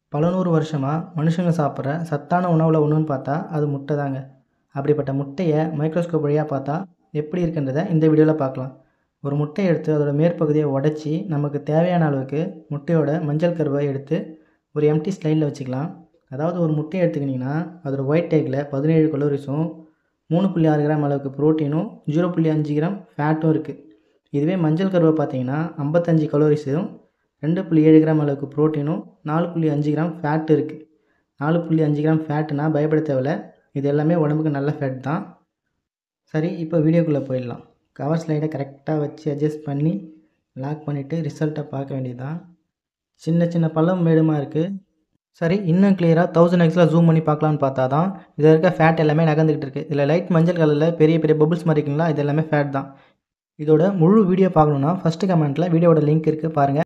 பல நூறு வருஷமாக மனுஷங்க சாப்பிட்ற சத்தான உணவில் ஒன்றுன்னு பார்த்தா அது முட்டை தாங்க அப்படிப்பட்ட முட்டையை மைக்ரோஸ்கோப் வழியாக பார்த்தா எப்படி இருக்குன்றதை இந்த வீடியோவில் பார்க்கலாம் ஒரு முட்டையை எடுத்து அதோட மேற்பகுதியை உடச்சி நமக்கு தேவையான அளவுக்கு முட்டையோட மஞ்சள் கருவை எடுத்து ஒரு எம்டி ஸ்லைடில் வச்சுக்கலாம் அதாவது ஒரு முட்டையை எடுத்துக்கிட்டிங்கன்னா அதோட ஒயிட் டேக்கில் பதினேழு கலோரிஸும் மூணு புள்ளி ஆறு கிராம் அளவுக்கு ப்ரோட்டீனும் ஜீரோ புள்ளி அஞ்சு கிராம் ஃபேட்டும் இருக்குது இதுவே மஞ்சள் கருவை பார்த்தீங்கன்னா ஐம்பத்தஞ்சு கலோரிஸும் ரெண்டு புள்ளி ஏழு கிராம் அளவுக்கு ப்ரோட்டீனும் நாலு புள்ளி அஞ்சு கிராம் ஃபேட் இருக்குது நாலு புள்ளி அஞ்சு கிராம் ஃபேட்டுனா பயப்பட தேவையில்ல இது எல்லாமே உடம்புக்கு நல்ல ஃபேட் தான் சரி இப்போ வீடியோக்குள்ளே போயிடலாம் கவர் ஸ்லைடை கரெக்டாக வச்சு அட்ஜஸ்ட் பண்ணி லாக் பண்ணிவிட்டு ரிசல்ட்டை பார்க்க வேண்டியது தான் சின்ன சின்ன பள்ளம் மேடுமா இருக்குது சரி இன்னும் கிளியராக தௌசண்ட் எக்ஸில் ஜூம் பண்ணி பார்க்கலான்னு பார்த்தா தான் இதில் இருக்க ஃபேட் எல்லாமே நகர்ந்துக்கிட்டு இருக்குது இதில் லைட் மஞ்சள் கலரில் பெரிய பெரிய பபுள்ஸ் மாதிரி இருக்குங்களா இது எல்லாமே ஃபேட் தான் இதோட முழு வீடியோ பார்க்கணுன்னா ஃபஸ்ட்டு கமெண்ட்டில் வீடியோட லிங்க் இருக்குது பாருங்கள்